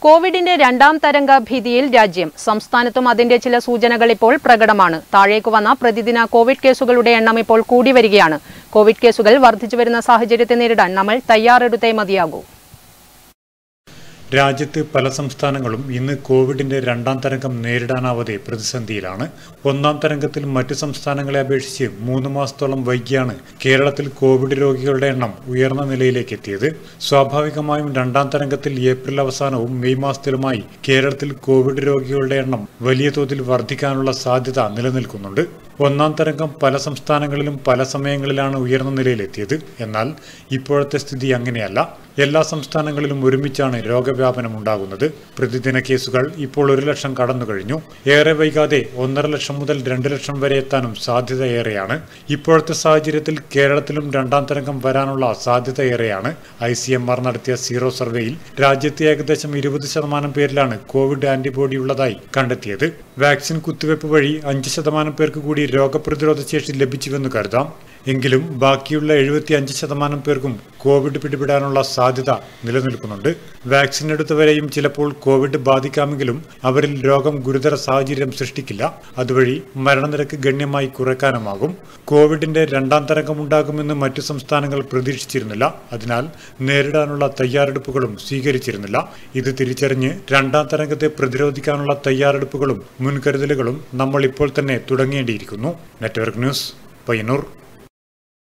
കോവിഡിന്റെ രണ്ടാം തരംഗ ഭീതിയിൽ രാജ്യം സംസ്ഥാനത്തും അതിന്റെ ചില സൂചനകൾ ഇപ്പോൾ പ്രകടമാണ് താഴേക്ക് വന്ന പ്രതിദിന കോവിഡ് കേസുകളുടെ എണ്ണം ഇപ്പോൾ കൂടി വരികയാണ് കോവിഡ് കേസുകൾ വർദ്ധിച്ചു വരുന്ന സാഹചര്യത്തെ നേരിടാൻ നമ്മൾ തയ്യാറെടുത്തേ മതിയാകൂ രാജ്യത്ത് പല സംസ്ഥാനങ്ങളും ഇന്ന് കോവിഡിന്റെ രണ്ടാം തരംഗം നേരിടാനാവാതെ പ്രതിസന്ധിയിലാണ് ഒന്നാം തരംഗത്തിൽ മറ്റു സംസ്ഥാനങ്ങളെ അപേക്ഷിച്ച് മൂന്ന് മാസത്തോളം വൈകിയാണ് കേരളത്തിൽ കോവിഡ് രോഗികളുടെ എണ്ണം ഉയർന്ന നിലയിലേക്ക് എത്തിയത് സ്വാഭാവികമായും രണ്ടാം തരംഗത്തിൽ ഏപ്രിൽ അവസാനവും മെയ് മാസത്തിലുമായി കേരളത്തിൽ കോവിഡ് രോഗികളുടെ എണ്ണം വലിയ തോതിൽ വർദ്ധിക്കാനുള്ള സാധ്യത നിലനിൽക്കുന്നുണ്ട് ഒന്നാം തരംഗം പല സംസ്ഥാനങ്ങളിലും പല സമയങ്ങളിലാണ് ഉയർന്ന നിലയിലെത്തിയത് എന്നാൽ ഇപ്പോഴത്തെ സ്ഥിതി അങ്ങനെയല്ല എല്ലാ സംസ്ഥാനങ്ങളിലും ഒരുമിച്ചാണ് രോഗവ്യാപനം ഉണ്ടാകുന്നത് പ്രതിദിന കേസുകൾ ഇപ്പോൾ ഒരു ലക്ഷം കടന്നു കഴിഞ്ഞു ഏറെ വൈകാതെ ഒന്നര ലക്ഷം മുതൽ രണ്ട് ലക്ഷം വരെ എത്താനും സാധ്യത ഏറെയാണ് ഇപ്പോഴത്തെ സാഹചര്യത്തിൽ കേരളത്തിലും രണ്ടാം തരംഗം വരാനുള്ള സാധ്യത ഏറെയാണ് ഐ സി എം ആർ നടത്തിയ സീറോ സർവേയിൽ രാജ്യത്തെ ഏകദേശം ഇരുപത് ശതമാനം പേരിലാണ് കോവിഡ് ആന്റിബോഡി ഉള്ളതായി കണ്ടെത്തിയത് വാക്സിൻ കുത്തിവയ്പ് വഴി അഞ്ച് ശതമാനം പേർക്ക് കൂടി രോഗപ്രതിരോധ ശേഷി ലഭിച്ചുവെന്ന് കരുതാം എങ്കിലും ബാക്കിയുള്ള എഴുപത്തി അഞ്ച് ശതമാനം പേർക്കും കോവിഡ് പിടിപെടാനുള്ള സാധ്യത നിലനിൽക്കുന്നുണ്ട് വാക്സിൻ എടുത്തവരെയും ചിലപ്പോൾ കോവിഡ് ബാധിക്കാമെങ്കിലും അവരിൽ രോഗം ഗുരുതര സാഹചര്യം സൃഷ്ടിക്കില്ല അതുവഴി മരണനിരക്ക് ഗണ്യമായി കുറയ്ക്കാനുമാകും കോവിഡിന്റെ രണ്ടാം തരംഗമുണ്ടാകുമെന്ന് മറ്റു സംസ്ഥാനങ്ങൾ പ്രതീക്ഷിച്ചിരുന്നില്ല അതിനാൽ നേരിടാനുള്ള തയ്യാറെടുപ്പുകളും സ്വീകരിച്ചിരുന്നില്ല ഇത് തിരിച്ചറിഞ്ഞ് രണ്ടാം തരംഗത്തെ പ്രതിരോധിക്കാനുള്ള തയ്യാറെടുപ്പുകളും മുൻകരുതലുകളും നമ്മൾ ഇപ്പോൾ തന്നെ തുടങ്ങേണ്ടിയിരിക്കുന്നു നെറ്റ്വർക്ക് ന്യൂസ് പയ്യന്നൂർ